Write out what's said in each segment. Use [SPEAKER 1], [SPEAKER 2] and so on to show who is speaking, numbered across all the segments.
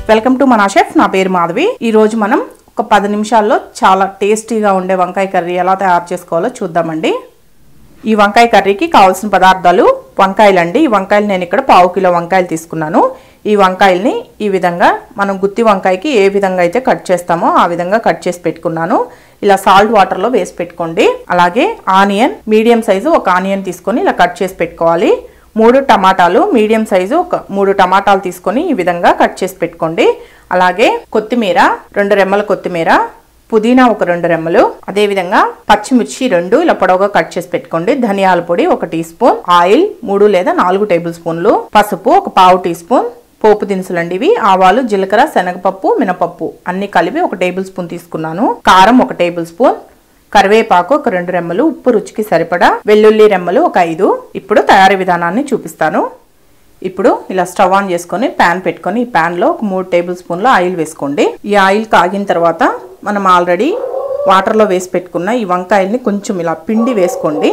[SPEAKER 1] welcome to మన chef నా పేరు మాధవి ఈ రోజు మనం ఒక పది నిమిషాల్లో చాలా టేస్టీగా ఉండే వంకాయ కర్రీ ఎలా తయారు చేసుకోవాలో చూద్దామండి ఈ వంకాయ కర్రీకి కావాల్సిన పదార్థాలు వంకాయలండి ఈ వంకాయలు నేను ఇక్కడ పావు కిలో వంకాయలు తీసుకున్నాను ఈ వంకాయల్ని ఈ విధంగా మనం గుత్తి వంకాయకి ఏ విధంగా అయితే కట్ చేస్తామో ఆ విధంగా కట్ చేసి పెట్టుకున్నాను ఇలా సాల్ట్ వాటర్లో వేసి పెట్టుకోండి అలాగే ఆనియన్ మీడియం సైజు ఒక ఆనియన్ తీసుకొని ఇలా కట్ చేసి పెట్టుకోవాలి మూడు టమాటాలు మీడియం సైజు ఒక మూడు టమాటాలు తీసుకొని ఈ విధంగా కట్ చేసి పెట్టుకోండి అలాగే కొత్తిమీర రెండు రెమ్మల కొత్తిమీర పుదీనా ఒక రెండు రెమ్మలు అదే విధంగా పచ్చిమిర్చి రెండు ఇలా పొడవుగా కట్ చేసి పెట్టుకోండి ధనియాల పొడి ఒక టీ స్పూన్ ఆయిల్ మూడు లేదా నాలుగు టేబుల్ స్పూన్లు పసుపు ఒక పావు టీ స్పూన్ పోపు దినుసులు అండి ఇవి ఆవాలు జీలకర్ర శనగపప్పు మినపప్పు అన్ని కలిపి ఒక టేబుల్ స్పూన్ తీసుకున్నాను కారం ఒక టేబుల్ స్పూన్ కరివేపాకు ఒక రెండు రెమ్మలు ఉప్పు రుచికి సరిపడా వెల్లుల్లి రెమ్మలు ఒక ఐదు ఇప్పుడు తయారీ విధానాన్ని చూపిస్తాను ఇప్పుడు ఇలా స్టవ్ ఆన్ చేసుకొని ప్యాన్ పెట్టుకొని ఈ ప్యాన్లో ఒక మూడు టేబుల్ స్పూన్ల ఆయిల్ వేసుకోండి ఈ ఆయిల్ కాగిన తర్వాత మనం ఆల్రెడీ వాటర్లో వేసి పెట్టుకున్న ఈ వంకాయల్ని కొంచెం ఇలా పిండి వేసుకోండి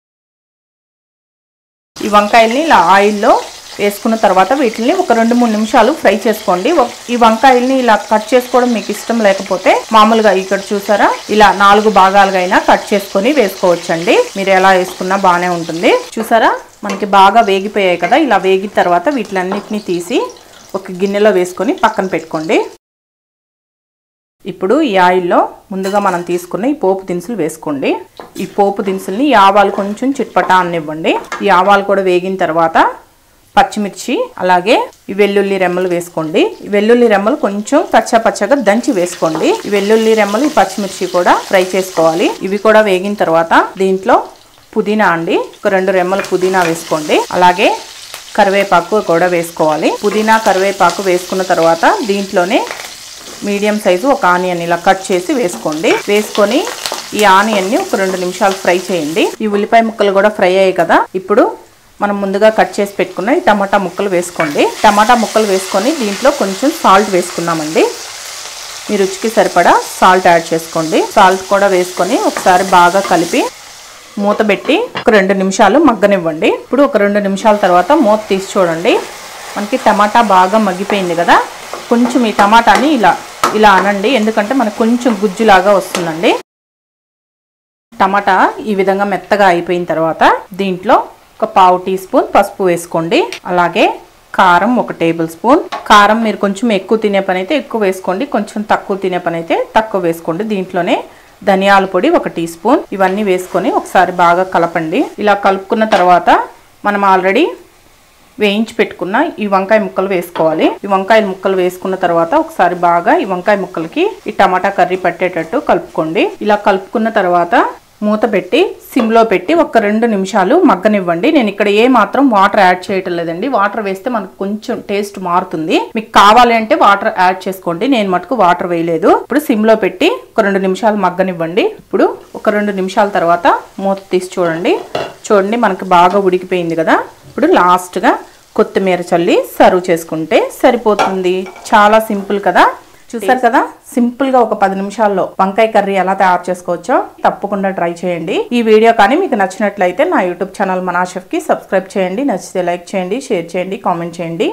[SPEAKER 1] ఈ వంకాయల్ని ఇలా ఆయిల్లో వేసుకున్న తర్వాత వీటిని ఒక రెండు మూడు నిమిషాలు ఫ్రై చేసుకోండి ఒక- ఈ వంకాయల్ని ఇలా కట్ చేసుకోవడం మీకు ఇష్టం లేకపోతే మామూలుగా ఇక్కడ చూసారా ఇలా నాలుగు భాగాలుగా అయినా కట్ చేసుకొని వేసుకోవచ్చండి మీరు ఎలా వేసుకున్నా బాగానే ఉంటుంది చూసారా మనకి బాగా వేగిపోయాయి కదా ఇలా వేగిన తర్వాత వీటిలన్నిటిని తీసి ఒక గిన్నెలో వేసుకొని పక్కన పెట్టుకోండి ఇప్పుడు ఈ ఆయిల్లో ముందుగా మనం తీసుకున్న ఈ పోపు దినుసులు వేసుకోండి ఈ పోపు దినుసుల్ని ఈ ఆవాలు కొంచెం చిట్పటా అనివ్వండి ఈ ఆవాలు కూడా వేగిన తర్వాత పచ్చిమిర్చి అలాగే ఈ వెల్లుల్లి రెమ్మలు వేసుకోండి ఈ వెల్లుల్లి రెమ్మలు కొంచెం కచ్చా పచ్చగా దంచి వేసుకోండి ఈ వెల్లుల్లి రెమ్మలు ఈ పచ్చిమిర్చి కూడా ఫ్రై చేసుకోవాలి ఇవి కూడా వేగిన తర్వాత దీంట్లో పుదీనా అండి ఒక రెండు రెమ్మలు పుదీనా వేసుకోండి అలాగే కరివేపాకు కూడా వేసుకోవాలి పుదీనా కరివేపాకు వేసుకున్న తర్వాత దీంట్లోనే మీడియం సైజు ఒక ఆనియన్ ఇలా కట్ చేసి వేసుకోండి వేసుకొని ఈ ఆనియన్ని ఒక రెండు నిమిషాలు ఫ్రై చేయండి ఈ ఉల్లిపాయ ముక్కలు కూడా ఫ్రై అయ్యాయి కదా ఇప్పుడు మనం ముందుగా కట్ చేసి పెట్టుకున్న ఈ టమాటా ముక్కలు వేసుకోండి టమాటా ముక్కలు వేసుకొని దీంట్లో కొంచెం సాల్ట్ వేసుకున్నామండి మీ రుచికి సరిపడా సాల్ట్ యాడ్ చేసుకోండి సాల్ట్ కూడా వేసుకొని ఒకసారి బాగా కలిపి మూత పెట్టి ఒక రెండు నిమిషాలు మగ్గనివ్వండి ఇప్పుడు ఒక రెండు నిమిషాల తర్వాత మూత తీసి చూడండి మనకి టమాటా బాగా మగ్గిపోయింది కదా కొంచెం ఈ టమాటాని ఇలా ఇలా అనండి ఎందుకంటే మనకు కొంచెం గుజ్జులాగా వస్తుందండి టమాటా ఈ విధంగా మెత్తగా అయిపోయిన తర్వాత దీంట్లో ఒక పావు టీ స్పూన్ పసుపు వేసుకోండి అలాగే కారం ఒక టేబుల్ స్పూన్ కారం మీరు కొంచెం ఎక్కువ తినే పని అయితే ఎక్కువ వేసుకోండి కొంచెం తక్కువ తినే పని అయితే తక్కువ వేసుకోండి దీంట్లోనే ధనియాల పొడి ఒక టీ స్పూన్ ఇవన్నీ వేసుకొని ఒకసారి బాగా కలపండి ఇలా కలుపుకున్న తర్వాత మనం ఆల్రెడీ వేయించి పెట్టుకున్న ఈ వంకాయ ముక్కలు వేసుకోవాలి ఈ వంకాయ ముక్కలు వేసుకున్న తర్వాత ఒకసారి బాగా ఈ వంకాయ ముక్కలకి ఈ టమాటా కర్రీ పట్టేటట్టు కలుపుకోండి ఇలా కలుపుకున్న తర్వాత మూత పెట్టి సిమ్లో పెట్టి ఒక రెండు నిమిషాలు మగ్గనివ్వండి నేను ఇక్కడ ఏ మాత్రం వాటర్ యాడ్ చేయటం లేదండి వాటర్ వేస్తే మనకు కొంచెం టేస్ట్ మారుతుంది మీకు కావాలి అంటే వాటర్ యాడ్ చేసుకోండి నేను మటుకు వాటర్ వేయలేదు ఇప్పుడు సిమ్లో పెట్టి ఒక రెండు నిమిషాలు మగ్గనివ్వండి ఇప్పుడు ఒక రెండు నిమిషాల తర్వాత మూత తీసి చూడండి చూడండి మనకి బాగా ఉడికిపోయింది కదా ఇప్పుడు లాస్ట్గా కొత్తిమీర చల్లి సర్వ్ చేసుకుంటే సరిపోతుంది చాలా సింపుల్ కదా చూసారు కదా సింపుల్ గా ఒక పది నిమిషాల్లో వంకాయ కర్రీ ఎలా తయారు చేసుకోవచ్చో తప్పకుండా ట్రై చేయండి ఈ వీడియో కానీ మీకు నచ్చినట్లయితే నా యూట్యూబ్ ఛానల్ మనా షెఫ్ కి సబ్స్క్రైబ్ చేయండి నచ్చితే లైక్ చేయండి షేర్ చేయండి కామెంట్ చేయండి